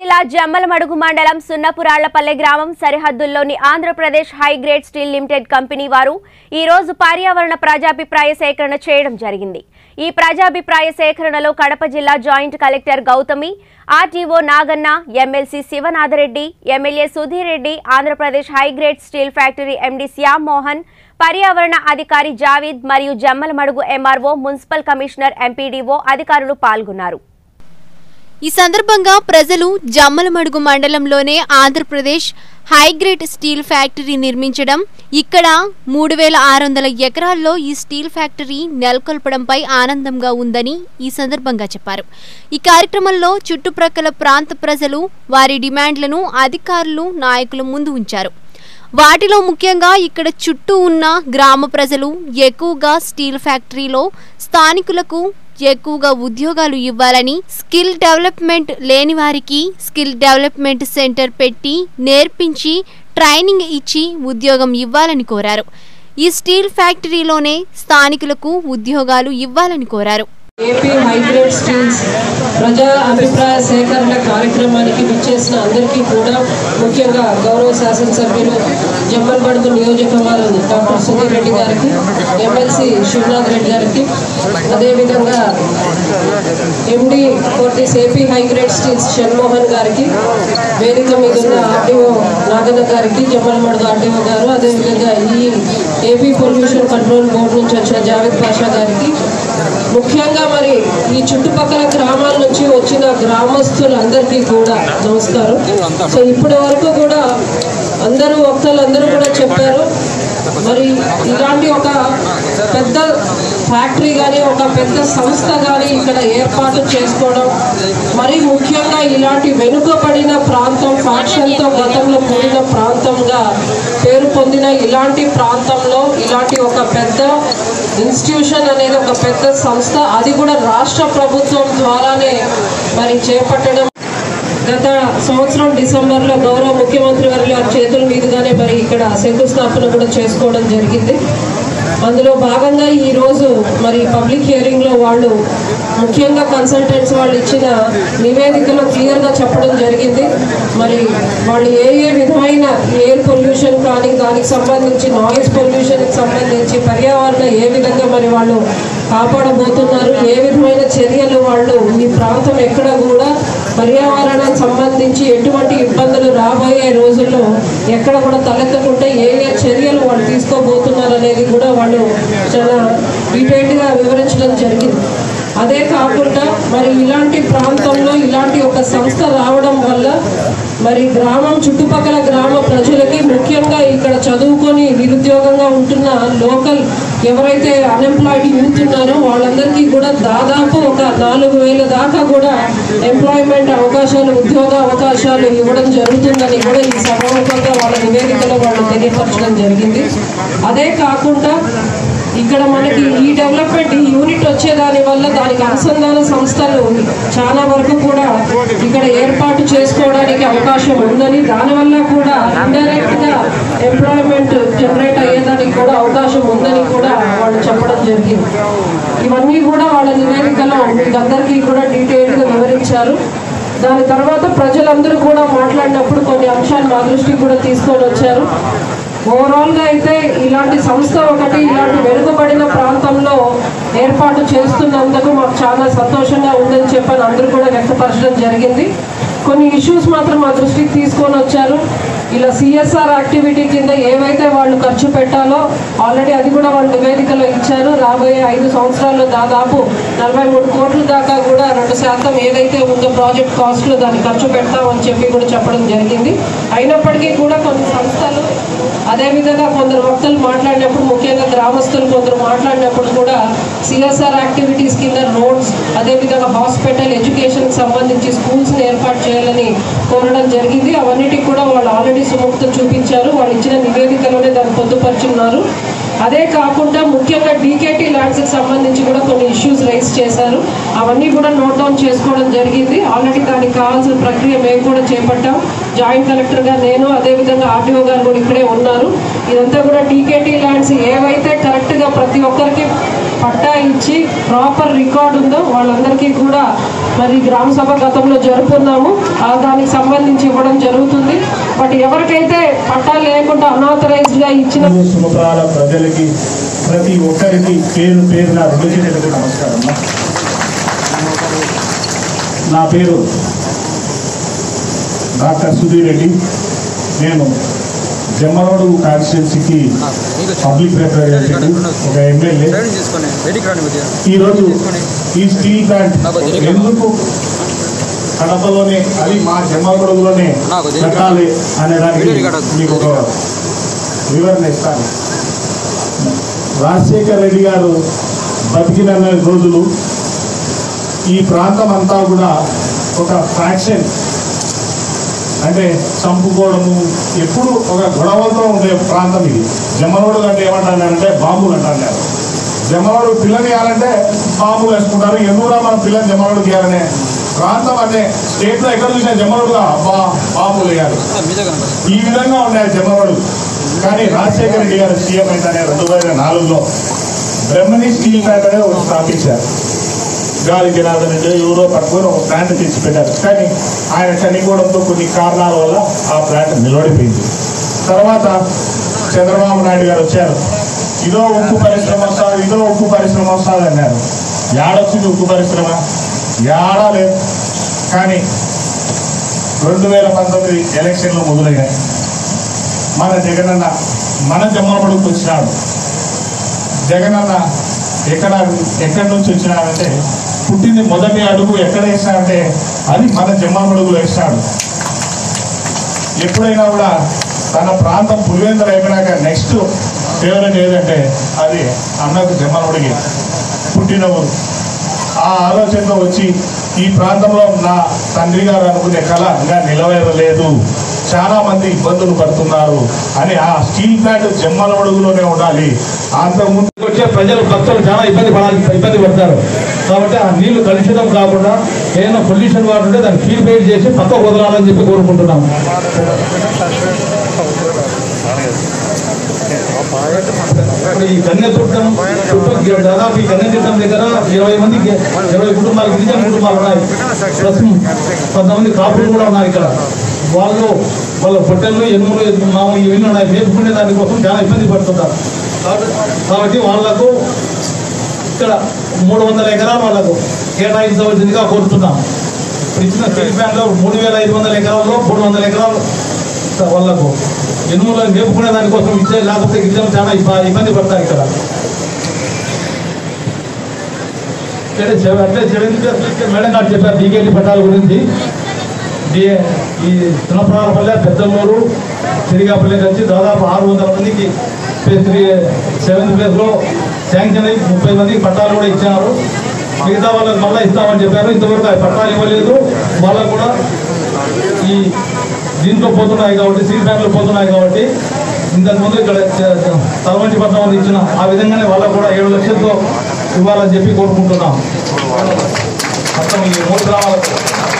జిల్లా జమ్మలమడుగు మండలం సున్నపురాళ్లపల్లె గ్రామం సరిహద్దుల్లోని Andhra Pradesh high grade steel limited company వారు ఈ రోజు పర్యావరణ ప్రజాభిప్రాయ సేకరణ చేయడం జరిగింది ఈ ప్రజాభిప్రాయ సేకరణలో కడప జిల్లా joint collector Gautami RTO Naganna MLC Sivanatha Reddy MLA Sudheer Reddy Andhra Pradesh high grade steel factory MD Shyam Mohan పర్యావరణ అధికారి జావీద్ మరియు Jammalamadugu MRO municipal commissioner MPDO అధికారులు పాల్గొన్నారు ఈ సందర్భంగా ప్రజలు జమ్మలమడుగు మండలంలోనే ఆంధ్రప్రదేశ్ హైగ్రేడ్ స్టీల్ ఫ్యాక్టరీ నిర్మించడం ఇక్కడ మూడు వేల ఆరు వందల ఎకరాల్లో ఈ స్టీల్ ఫ్యాక్టరీ నెలకొల్పడంపై ఆనందంగా ఉందని ఈ సందర్భంగా చెప్పారు ఈ కార్యక్రమంలో చుట్టుప్రక్కల ప్రాంత ప్రజలు వారి డిమాండ్లను అధికారులు నాయకులు ముందు ఉంచారు వాటిలో ముఖ్యంగా ఇక్కడ చుట్టూ ఉన్న గ్రామ ప్రజలు ఎక్కువగా స్టీల్ ఫ్యాక్టరీలో స్థానికులకు ఎక్కువగా ఉద్యోగాలు ఇవ్వాలని స్కిల్ డెవలప్మెంట్ లేని వారికి స్కిల్ డెవలప్మెంట్ సెంటర్ పెట్టి నేర్పించి ట్రైనింగ్ ఇచ్చి ఉద్యోగం ఇవ్వాలని కోరారు ఈ స్టీల్ ఫ్యాక్టరీలోనే స్థానికులకు ఉద్యోగాలు ఇవ్వాలని కోరారు ఏపీ హైగ్రేడ్ స్టీల్స్ ప్రజా అభిప్రాయ సేకరణ కార్యక్రమానికి విచ్చేసిన అందరికీ కూడా ముఖ్యంగా గౌరవ శాసనసభ్యులు జమ్మల్బడుగు నియోజకవర్గం డాక్టర్ సుధీర్ రెడ్డి గారికి ఎమ్మెల్సీ శివనాథ్ రెడ్డి గారికి అదేవిధంగా MD for this AP high grade steels Shanmohan గారికి వేదిక మీద ఉన్న ఆర్డీఓ నాగన్న గారికి జమ్మలమడుగు ఆర్డీఓ గారు అదేవిధంగా ఈ ఏపీ పొల్యూషన్ కంట్రోల్ బోర్డు నుంచి వచ్చిన జావేద్ పాషా గారికి ముఖ్యంగా మరి ఈ చుట్టుపక్కల గ్రామాల నుంచి వచ్చిన గ్రామస్తులందరికీ కూడా నమస్కారం సో ఇప్పటి వరకు కూడా అందరూ వక్తలు అందరూ కూడా చెప్పారు మరి ఇలాంటి ఒక పెద్ద ఫ్యాక్టరీ కానీ ఒక పెద్ద సంస్థ కానీ ఇక్కడ ఏర్పాటు చేసుకోవడం మరి ముఖ్యంగా ఇలాంటి వెనుకబడిన ప్రాంతం ఫ్యాక్షన్తో గతంలో కూడిన ప్రాంతంగా పేరు పొందిన ఇలాంటి ప్రాంతంలో ఇలాంటి ఒక పెద్ద ఇన్స్టిట్యూషన్ అనేది ఒక పెద్ద సంస్థ అది కూడా రాష్ట్ర ప్రభుత్వం ద్వారానే మరి చేపట్టడం గత సంవత్సరం డిసెంబర్లో గౌరవ ముఖ్యమంత్రి గారి గారి చేతుల మీదుగానే మరి ఇక్కడ శంకుస్థాపన కూడా చేసుకోవడం జరిగింది అందులో భాగంగా ఈ రోజు మరి పబ్లిక్ హియరింగ్ లో వాళ్ళు ముఖ్యంగా కన్సల్టెంట్స్ వాళ్ళు ఇచ్చిన నివేదికలో క్లియర్ గా చెప్పడం జరిగింది మరి వాళ్ళు ఏ ఏ విధమైన ఎయిర్ పొల్యూషన్ కానీ దానికి సంబంధించి నాయిస్ పొల్యూషన్ కి సంబంధించి పర్యావరణ ఏ విధంగా మరి వాళ్ళు కాపాడబోతున్నారు ఏ విధమైన చర్యలు వాళ్ళు ఈ ప్రాంతం ఎక్కడ కూడా పర్యావరణం సంబంధించి ఎటువంటి ఇబ్బందులు రాబోయే రోజుల్లో ఎక్కడ కూడా తలెత్తకుంటే ఏ ఏ చర్యలు వాళ్ళు తీసుకోబోతున్నారు అనేది కూడా వాళ్ళు చాలా డీటెయిల్డ్గా వివరించడం జరిగింది అదే కాకుండా మరి ఇలాంటి ప్రాంతంలో ఇలాంటి ఒక సంస్థ రావడం వల్ల మరి గ్రామం చుట్టుపక్కల గ్రామ ప్రజలకి ముఖ్యంగా ఇక్కడ చదువుకొని నిరుద్యోగంగా ఉంటున్న లోకల్ ఎవరైతే అన్ఎంప్లాయిడ్ యూత్ ఉన్నారో వాళ్ళందరికీ కూడా దాదాపు ఒక నాలుగు వేల దాకా కూడా ఎంప్లాయ్మెంట్ అవకాశాలు ఉద్యోగ అవకాశాలు ఇవ్వడం జరుగుతుందని కూడా ఈ సభాముఖంగా వాళ్ళ నివేదికలో వాళ్ళు తెలియపరచడం జరిగింది అదే కాకుండా ఇక్కడ మనకి ఈ డెవలప్మెంట్ ఈ యూనిట్ వచ్చేదాని వల్ల దానికి అనుసంధాన సంస్థలు చాలా వరకు కూడా ఇక్కడ ఏర్పాటు చేసుకోవడానికి అవకాశం ఉందని దానివల్ల కూడా ఇండైరెక్ట్ గా ఎంప్లాయ్మెంట్ జనరేట్ అయ్యేదానికి కూడా అవకాశం ఉందని కూడా వాళ్ళు చెప్పడం జరిగింది ఇవన్నీ కూడా వాళ్ళ నివేదికలో మీకు అందరికీ కూడా డీటెయిల్ గా వివరించారు దాని తర్వాత ప్రజలందరూ కూడా మాట్లాడినప్పుడు కొన్ని అంశాలు మా దృష్టికి కూడా తీసుకొని వచ్చారు ఓవరాల్ గా అయితే ఇలాంటి సంస్థ ఒకటి ఇలాంటి వెనుకబడిన ప్రాంతంలో ఏర్పాటు చేస్తున్నందుకు మాకు చాలా సంతోషంగా ఉందని చెప్పని అందరూ కూడా వ్యక్తపరచడం జరిగింది కొన్ని ఇష్యూస్ మాత్రం మా దృష్టికి తీసుకొని వచ్చారు ఇలా సిఎస్ఆర్ యాక్టివిటీ కింద ఏవైతే వాళ్ళు ఖర్చు పెట్టాలో ఆల్రెడీ అది కూడా వాళ్ళు నివేదికలో ఇచ్చారు రాబోయే ఐదు సంవత్సరాల్లో దాదాపు నలభై మూడు కోట్ల దాకా కూడా రెండు శాతం ఏదైతే ఉందో ప్రాజెక్ట్ కాస్ట్లో దాన్ని ఖర్చు పెడతామని చెప్పి కూడా చెప్పడం జరిగింది అయినప్పటికీ కూడా కొన్ని సంస్థలు అదేవిధంగా కొందరు భక్తులు మాట్లాడినప్పుడు ముఖ్యంగా గ్రామస్తులు కొందరు మాట్లాడినప్పుడు కూడా సిఎస్ఆర్ యాక్టివిటీస్ కింద రోడ్స్ అదేవిధంగా హాస్పిటల్ ఎడ్యుకేషన్కి సంబంధించి స్కూల్స్ని ఏర్పాటు చేయాలని కోరడం జరిగింది అవన్నిటికి కూడా వాళ్ళు ఆల్రెడీ సుముక్తం చూపించారు వాళ్ళు ఇచ్చిన నివేదికలోనే దాన్ని పొందుపరుచున్నారు అదే కాకుండా ముఖ్యంగా డీకేటీ ల్యాండ్స్కి సంబంధించి కూడా కొన్ని ఇష్యూస్ రైస్ చేశారు అవన్నీ కూడా నోట్ డౌన్ చేసుకోవడం జరిగింది ఆల్రెడీ దానికి కావాల్సిన ప్రక్రియ మేము కూడా చేపట్టాం జాయింట్ కలెక్టర్గా నేను అదేవిధంగా ఆర్టీఓ గారు కూడా ఇక్కడే ఉన్నారు ఇదంతా కూడా టీకేటీ ల్యాండ్స్ ఏవైతే కరెక్ట్గా ప్రతి ఒక్కరికి పట్టా ఇచ్చి ప్రాపర్ రికార్డ్ ఉందో వాళ్ళందరికీ కూడా మరి గ్రామ సభ గతంలో జరుపుకున్నాము ఆ దానికి సంబంధించి ఇవ్వడం జరుగుతుంది బట్ ఎవరికైతే పట్టా లేకుండా అనాథరైజ్డ్గా ఇచ్చిన సుమపురాల ప్రజలకి ప్రతి ఒక్కరికి పేరు పేరున రెండు చేతులకు నమస్కారం నా పేరు డాక్టర్ సుధీర్ రెడ్డి నేను జమ్మరోడు కాన్స్టిట్యున్సీకి పబ్లిక్ రిప్రజెంటేటివ్ ఒక ఎమ్మెల్యే తీసుకొని రెడీకి రండి కొద్దిగా ఈరోజు ఈ స్టీల్ ప్లాంట్ ఎందుకు కడపలోనే అది మా జమ్మగొడుగులోనే కట్టాలి అనే దానికి మీకు ఒక వివరణ ఇస్తాను రాజశేఖర్ రెడ్డి గారు బతికిన రోజులు ఈ ప్రాంతం అంతా కూడా ఒక ఫ్రాక్షన్ అంటే చంపుకోవడము ఎప్పుడు ఒక గొడవలతో ఉండే ప్రాంతం ఇది జమ్మరోడు అంటే ఏమంటారంటే బాంబులు అంటారు జమ్మరోడు పిల్లని వేయాలంటే బాంబులు వేసుకుంటారు ఎందుకురా మనం పిల్లని జమ్మరోడు తీయాలనే ప్రాంతం అంటే స్టేట్ లో ఎక్కడ చూసినా జమ్మరోడుగా అబ్బా బాంబులు వేయాలి మీ దగ్గర ఈ విధంగా ఉన్నాయి జమ్మరోడు కానీ రాజశేఖర రెడ్డి గారు సీఎం అయితే రెండు వేల నాలుగులో బ్రహ్మణి స్టీల్ ప్లాంట్ అనేది ఒకటి స్థాపించారు గాలి జనార్దన్ రెడ్డి ఎవరో పట్టుకొని ఒక ప్లాంట్ తెచ్చి పెట్టారు కానీ ఆయన చనిపోవడంతో కొన్ని కారణాల వల్ల ఆ ప్లాంట్ నిలబడిపోయింది తర్వాత చంద్రబాబు నాయుడు గారు వచ్చారు ఇదో ఉక్కు పరిశ్రమ వస్తుంది ఇదో ఉక్కు పరిశ్రమ వస్తుంది అన్నారు ఏడొచ్చింది ఉక్కు పరిశ్రమ ఏడా లేదు కానీ రెండు వేల పంతొమ్మిది ఎలక్షన్లు మొదలయ్యాయి మన జగనన్న మన జమ్మలపడుకు వచ్చినాడు జగనన్న ఎక్కడ ఎక్కడి నుంచి వచ్చినాడంటే పుట్టింది మొదటి అడుగు ఎక్కడ వేసినాడంటే అది మన జమ్మలపడుగులో వేసినాడు ఎప్పుడైనా కూడా తన ప్రాంతం పులివెందులు అయిపోయినాక నెక్స్ట్ ఫేవరెట్ ఏదంటే అది అన్నకు జమ్మలపడికి పుట్టిన ఊరు ఆ ఆలోచనతో వచ్చి ఈ ప్రాంతంలో నా తండ్రి గారు అనుకునే కళ ఇంకా నిలవేరలేదు చాలా మంది ఇబ్బందులు పడుతున్నారు అని ఆ స్టీల్ ప్లాంట్ జమ్మలమడుగులోనే ఉండాలి అంతకుముందు వచ్చే ప్రజలు భక్తులు చాలా ఇబ్బంది పడాలి ఇబ్బంది పడతారు కాబట్టి ఆ నీళ్లు కలుషితం కాకుండా ఏదైనా పొల్యూషన్ వాటర్ ఉంటే దాన్ని ప్యూరిఫై చేసి పక్క వదలాలని చెప్పి కోరుకుంటున్నాం ఇప్పుడు ఈ కన్యతుట్టం చుట్టూ దాదాపు ఈ కన్యతీర్థం దగ్గర ఇరవై మంది ఇరవై కుటుంబాలు గిరిజన కుటుంబాలు ఉన్నాయి ప్రస్తుతం కొంతమంది కాపులు కూడా ఉన్నారు ఇక్కడ వాళ్ళు వాళ్ళ పొట్టెళ్ళు ఎనుములు మామూలు ఇవన్నీ ఉన్నాయి మేపుకునే దానికోసం చాలా ఇబ్బంది పడుతుంటారు కాబట్టి కాబట్టి వాళ్ళకు ఇక్కడ మూడు వందల ఎకరాలు వాళ్ళకు కేటాయించవలసిందిగా కోరుతున్నాం ఇప్పుడు ఇచ్చిన స్టీల్ ప్లాంట్లో మూడు వేల ఐదు వందల ఎకరాల్లో మూడు వందల ఎకరాలు వాళ్ళకు ఎనుములను మేపుకునే దానికోసం ఇచ్చే లేకపోతే గిరిజనులు చాలా ఇబ్బ- ఇబ్బంది పడతారు ఇక్కడ ఇక్కడ చెవ- అట్లే చెవింది మేడం గారు చెప్పారు డీకేటీ పట్టాల గురించి డి- ఈ సునప్రాలపల్లె పెద్దమూరు తిరిగాపల్లె కలిసి దాదాపు ఆరు వందల మందికి ఫేజ్ త్రీ సెవెంత్ ప్లేస్లో శాంక్షన్ అయ్యి ముప్పై మందికి పట్టాలు కూడా ఇచ్చారు మిగతా వాళ్ళకి మళ్ళీ ఇస్తామని చెప్పారు ఇంతవరకు ఆ పట్టాలు ఇవ్వలేదు వాళ్ళకు కూడా ఈ దీంట్లో పోతున్నాయి కాబట్టి సీట్ బ్యాంకులు పోతున్నాయి కాబట్టి ఇంతకుముందు ఇక్కడ తలవంటి పట్నం ఇచ్చిన ఆ విధంగానే వాళ్ళకు కూడా ఏడు లక్షలతో ఇవ్వాలని చెప్పి కోరుకుంటున్నాం మొత్తం ఈ మూడు గ్రామాలకు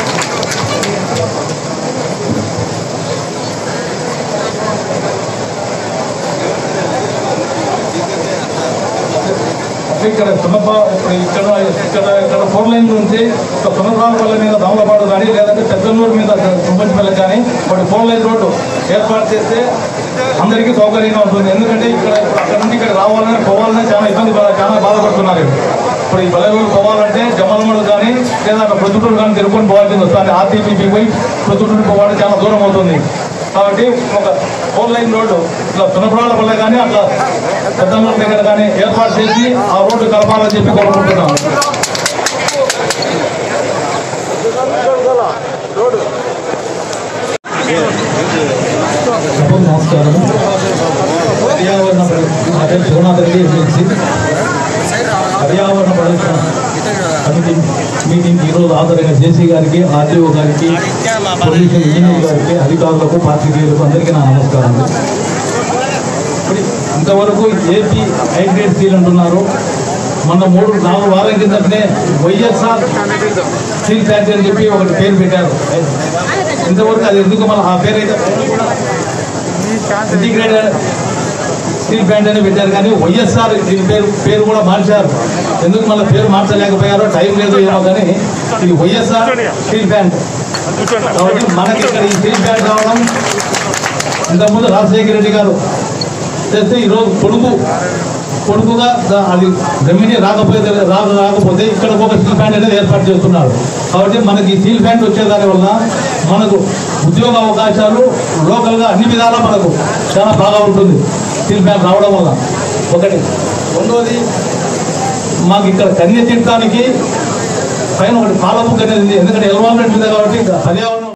అంటే ఇక్కడ సున్నప ఇప్పుడు ఇక్కడ ఇక్కడ ఇక్కడ ఫోర్ లైన్ నుంచి ఒక సున్నపాలపల్లి మీద దమలపాడు కానీ లేదంటే పెద్దనూరు మీద తుంపంచిపల్లి కానీ ఒకటి ఫోర్ లైన్ రోడ్డు ఏర్పాటు చేస్తే అందరికీ సౌకర్యంగా ఉంటుంది ఎందుకంటే ఇక్కడ ఇప్పుడు అక్కడ నుండి ఇక్కడ రావాలని పోవాలని చాలా ఇబ్బంది పడ- చాలా బాధపడుతున్నారు ఇప్పుడు ఈ బలగూరు పోవాలంటే జమ్మలమూడు కానీ లేదా అక్కడ ప్రొద్దుటూరు కానీ తిరుపతి పోవాల్సింది వస్తుంది ఆర్టీపీపీ పోయి ప్రొద్దుటూరు పోవాలంటే చాలా దూరం అవుతుంది కాబట్టి ఒక ఫోర్ లైన్ రోడ్డు ఇట్లా సునపురాల వల్ల కానీ అట్లా పెద్దమూరు దగ్గర కానీ ఏర్పాటు చేసి ఆ రోడ్డు కలపాలని చెప్పి కోరుకుంటున్నాం సభకు నమస్కారం పర్యావరణ పరి- నా పేరు శివనాథ్ రెడ్డి ఎమ్మెల్సీ పర్యావరణ పరిరక్షణ కమిటీ మీటింగ్ ఈరోజు హాజరైన జేసీ గారికి ఆర్టీఓ గారికి పొల్యూషన్ ఇంజనీర్ గారికి అధికారులకు పాత్రికేయులకు అందరికీ నా నమస్కారం ఇప్పుడు ఇంతవరకు ఏపీ హైగ్రేడ్ స్టీల్ అంటున్నారు మొన్న మూడు నాలుగు వారాల కిందటనే వైఎస్ఆర్ స్టీల్ ఫ్యాక్టరీ అని చెప్పి ఒకటి పేరు పెట్టారు ఇంతవరకు అది ఎందుకు మన ఆ పేరు అయితే ఇంటిగ్రేటెడ్ స్టీల్ ప్లాంట్ అని పెట్టారు కానీ వైఎస్ఆర్ దీని పేరు పేరు కూడా మార్చారు ఎందుకు మళ్ళీ పేరు మార్చలేకపోయారో టైం లేదు ఏమో కానీ ఇది వైఎస్ఆర్ స్టీల్ ప్లాంట్ కాబట్టి మనకి ఇక్కడ ఈ స్టీల్ ప్లాంట్ రావడం ఇంతకుముందు రాజశేఖర రెడ్డి గారు చేస్తే ఈరోజు కొడుకు కొడుకుగా దా- అది రెమినీ రాకపోతే రాక రాకపోతే ఇక్కడ ఒక స్టీల్ ప్లాంట్ అనేది ఏర్పాటు చేస్తున్నారు కాబట్టి మనకి ఈ స్టీల్ ప్లాంట్ వచ్చేదాని వలన మనకు ఉద్యోగ అవకాశాలు లోకల్గా అన్ని విధాలా మనకు చాలా బాగా ఉంటుంది స్టీల్ ప్లాంట్ రావడం వల్ల ఒకటి రెండోది మాకు ఇక్కడ కన్య తీర్థానికి పైన ఒకటి పాలబుక్ అనేది ఉంది ఎందుకంటే ఎన్విరాన్మెంట్ ఉంది కాబట్టి ఇంకా పర్యావరణం